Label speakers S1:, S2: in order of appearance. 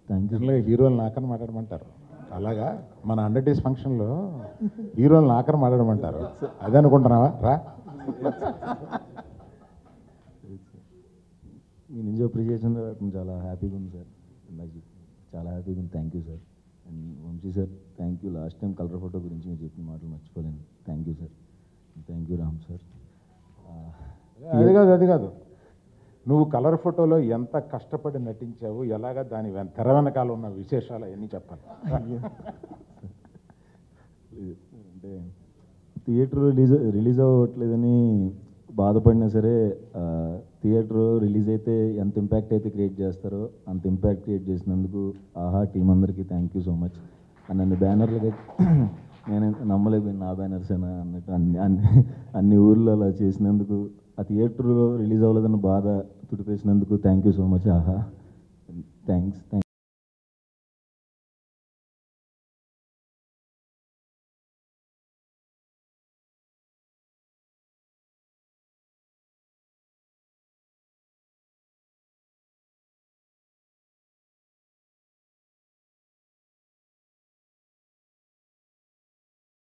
S1: thank you
S2: జనరల్గా హీరోలు నాకని మాట్లాడమంటారు అలాగా మన హండ్రెడ్ డేస్ ఫంక్షన్లో హీరోలు నాకని మాట్లాడమంటారు అదే అనుకుంటున్నావా రా
S1: మీ నుంచి అప్రిషియేషన్ రావడం చాలా హ్యాపీగా ఉంది సార్ నాకు చాలా హ్యాపీగా ఉంది thank you sir and Vamshi sir thank you last time colour photo గురించి మీరు చెప్పిన మాటలు మర్చిపోలేను thank you sir thank you Ram sir
S2: అది కాదు అది కాదు నువ్వు కలర్ ఫోటోలో ఎంత కష్టపడి నటించావు ఎలాగా దాని వెన- తెర వెనకాల ఉన్న విశేషాలు అవన్నీ చెప్పాలి
S1: అంటే థియేటర్ రిలీజ్ రిలీజ్ అవ్వట్లేదని బాధపడినా సరే ఆ, థియేటర్ రిలీజ్ అయితే ఎంత ఇంపాక్ట్ అయితే క్రియేట్ చేస్తారో అంత ఇంపాక్ట్ క్రియేట్ చేసినందుకు ఆహా టీం అందరికీ thank you so much and అన్ని బ్యానర్లుగా నేను నమ్మలేకపోయింది నా బ్యానర్స్ అయినా అన్నట్టు అన్ని అన్ని అన్ని ఊర్లో అలా చేసినందుకు ఆ థియేటర్లో రిలీజ్ అవ్వలేదన్న బాధ తుడిపేసినందుకు thank you so much Aha thanks thank